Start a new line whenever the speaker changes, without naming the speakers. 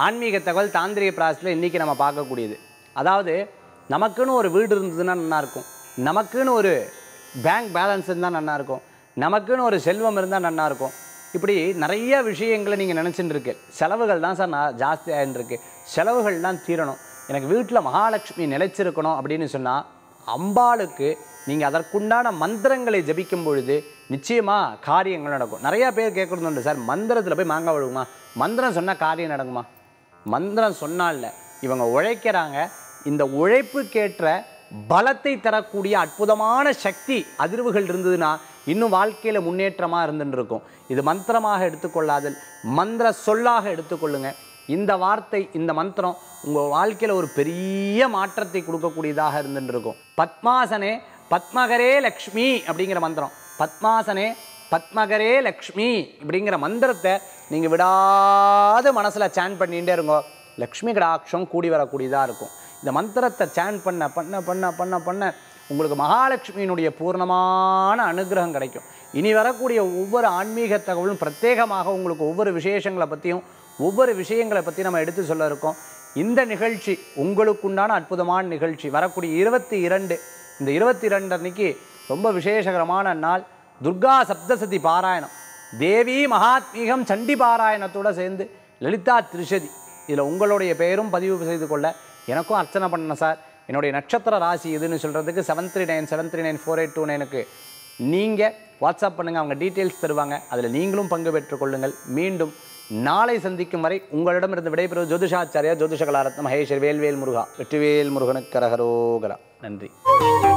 ஆன்மீக தகவல் தாந்திரிக பிராசத்தில் இன்றைக்கி நம்ம பார்க்கக்கூடியது அதாவது நமக்குன்னு ஒரு வீடு இருந்ததுன்னா நல்லா இருக்கும் நமக்குன்னு ஒரு பேங்க் பேலன்ஸ் இருந்தால் நல்லா இருக்கும் நமக்குன்னு ஒரு செல்வம் இருந்தால் நல்லா இருக்கும் இப்படி நிறைய விஷயங்களை நீங்கள் நினச்சிட்டு இருக்கு செலவுகள் தான் சார் நான் ஜாஸ்தி ஆகிட்டு இருக்கு செலவுகள்லாம் தீரணும் எனக்கு வீட்டில் மகாலட்சுமி நிலைச்சிருக்கணும் அப்படின்னு சொன்னால் அம்பாளுக்கு நீங்கள் அதற்குண்டான மந்திரங்களை ஜபிக்கும் பொழுது நிச்சயமாக காரியங்கள் நடக்கும் நிறையா பேர் கேட்குறது உண்டு சார் மந்திரத்தில் போய் மாங்காய் விழுகுமா மந்திரம் சொன்னால் காரியம் நடக்குமா மந்திரம் சொன்னால இவங்க உழைக்கிறாங்க இந்த உழைப்புக்கேற்ற பலத்தை தரக்கூடிய அற்புதமான சக்தி அதிர்வுகள் இருந்ததுன்னா இன்னும் வாழ்க்கையில் முன்னேற்றமாக இருந்துட்டு இருக்கும் இது மந்திரமாக எடுத்துக்கொள்ளாதல் மந்திர சொல்லாக எடுத்துக்கொள்ளுங்க இந்த வார்த்தை இந்த மந்திரம் உங்கள் வாழ்க்கையில் ஒரு பெரிய மாற்றத்தை கொடுக்கக்கூடியதாக இருந்துட்டு இருக்கும் பத்மாசனே பத்மகரே லக்ஷ்மி அப்படிங்கிற மந்திரம் பத்மாசனே பத்மகரே லக்ஷ்மி அப்படிங்கிற மந்திரத்தை நீங்கள் விடாத மனசில் சேன் பண்ணிகிட்டே இருங்கோ லக்ஷ்மி கடாட்சம் கூடி வரக்கூடியதாக இருக்கும் இந்த மந்திரத்தை சேன் பண்ண பண்ண பண்ண பண்ண பண்ண உங்களுக்கு மகாலட்சுமியினுடைய பூர்ணமான அனுகிரகம் கிடைக்கும் இனி வரக்கூடிய ஒவ்வொரு ஆன்மீக தகவலும் பிரத்யேகமாக உங்களுக்கு ஒவ்வொரு விசேஷங்களை பற்றியும் ஒவ்வொரு விஷயங்களை பற்றி நம்ம எடுத்து சொல்ல இருக்கோம் இந்த நிகழ்ச்சி உங்களுக்குண்டான அற்புதமான நிகழ்ச்சி வரக்கூடிய இருபத்தி இரண்டு இந்த இருபத்தி ரெண்டு அன்னைக்கு ரொம்ப விசேஷகரமான நாள் துர்கா சப்தசதி பாராயணம் தேவி மகாத்மீகம் சண்டி பாராயணத்தோட சேர்ந்து லலிதா திரிஷதி இதில் உங்களுடைய பெயரும் பதிவு செய்து கொள்ள எனக்கும் அர்ச்சனை பண்ணணும் சார் என்னுடைய நட்சத்திர ராசி எதுன்னு சொல்கிறதுக்கு seven three nine seven three nine four eight two நைனுக்கு நீங்கள் வாட்ஸ்அப் பண்ணுங்கள் அவங்க டீட்டெயில்ஸ் தருவாங்க அதில் நீங்களும் பங்கு பெற்றுக் கொள்ளுங்கள் மீண்டும் நாளை சந்திக்கும் வரை உங்களிடமிருந்து விடைபெறுவது ஜோதிஷாச்சாரியா ஜோதிஷ கலாரத்ன மகேஸ்வர் வேல்வேல் முருகா வெற்றிவேல் முருகனுக்கு கரகரோகரா நன்றி